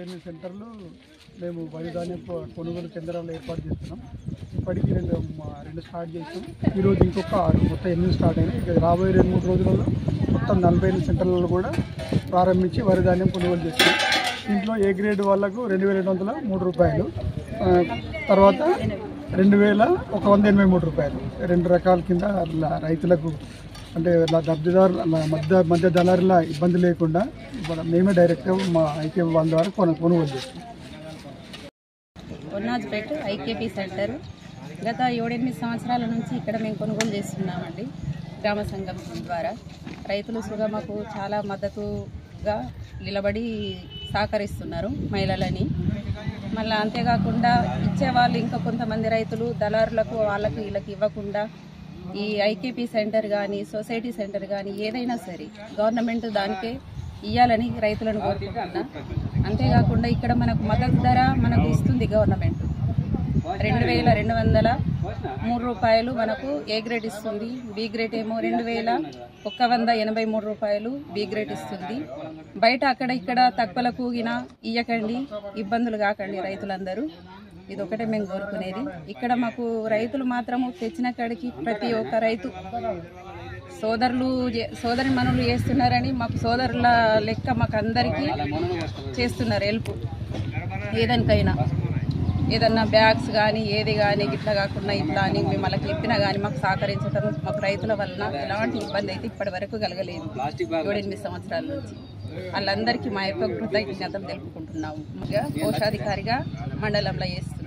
నలభై ఎనిమిది సెంటర్లు మేము వరి ధాన్యం కొ- కొనుగోలు కేంద్రాలు ఏర్పాటు చేస్తున్నాం ఇప్పటికి రెండు మా- రెండు స్టార్ట్ చేసాం ఈరోజు ఇంకొక ఆరు మొత్తం ఎనిమిది స్టార్ట్ అయినాయి ఇక రాబోయే రెండు మూడు రోజులలో మొత్తం నలభై ఎనిమిది సెంటర్లలో కూడా ప్రారంభించి వరి ధాన్యం కొనుగోలు చేస్తున్నాం దీంట్లో ఏ గ్రేడ్ వాళ్ళకు రెండు వేల రెండు వందల మూడు రూపాయలు ఆ, తర్వాత రెండు వేల ఒక వంద ఎనభై మూడు రూపాయలు రెండు రకాల కింద ల- రైతులకు అంటే ఇలా లబ్ధిదారు అలా మధ్య మధ్య దళారుల ఇబ్బంది లేకుండా మన మేమే డైరెక్ట్గా మా ఐక్య వాళ్ళ ద్వారా కొను కొనుగోలు చేస్తాం ఉన్నాజ్పేట్ ఐకేపీ సెంటర్ గత ఏడెనిమిది సంవత్సరాల నుంచి ఇక్కడ మేము కొనుగోలు చేస్తున్నామండి గ్రామ సంఘం ద్వారా రైతులు సుగా మాకు చాలా మద్దతుగా నిలబడి సహకరిస్తున్నారు మహిళలని మళ్ళీ అంతేకాకుండా ఇచ్చేవాళ్ళు ఇంకా కొంతమంది రైతులు దళారులకు వాళ్ళకి వీళ్ళకి ఇవ్వకుండా ఈ ఐకేపీ సెంటర్ కానీ సొసైటీ సెంటర్ కానీ ఏదైనా సరే గవర్నమెంట్ దానికే ఇవ్వాలని రైతులను కోరుకుంటున్నా అంతేకాకుండా ఇక్కడ మనకు మద్దతు ధర మనకు ఇస్తుంది గవర్నమెంట్ రెండు వేల రెండు వందల మూడు రూపాయలు మనకు ఏ గ్రేడ్ ఇస్తుంది బి గ్రేడ్ ఏమో రెండు వేల ఒక్క వంద ఎనభై మూడు రూపాయలు బి గ్రేడ్ ఇస్తుంది బయట అక్కడ ఇక్కడ తక్కువలకు గిన ఇయ్యకండి ఇబ్బందులు కాకండి రైతులందరూ ఇది ఒకటే మేము కోరుకునేది ఇక్కడ మాకు రైతులు మాత్రము తెచ్చిన కాడికి ప్రతి ఒక్క రైతు సోదరులు చే- సోదరి మనులు చేస్తున్నారని మాకు సోదరుల లెక్క మాకు అందరికీ చేస్తున్నారు హెల్ప్ ఏదానికైనా ఏదన్నా బ్యాగ్స్ కానీ ఏది కానీ ఇట్లా కాకుండా ఇట్లా అని మిమ్మల్ని చెప్పినా కానీ మాకు సహకరించడం మాకు రైతుల వలన ఎలాంటి ఇబ్బంది అయితే ఇప్పటి వరకు కలగలేదు ఏడెనిమిది సంవత్సరాల నుంచి వాళ్ళందరికీ మా యొక్క కృతజ్ఞతలు తెలుపుకుంటున్నాము ముఖ్యంగా కోశాధికారిగా మండలంలో చేస్తున్నాం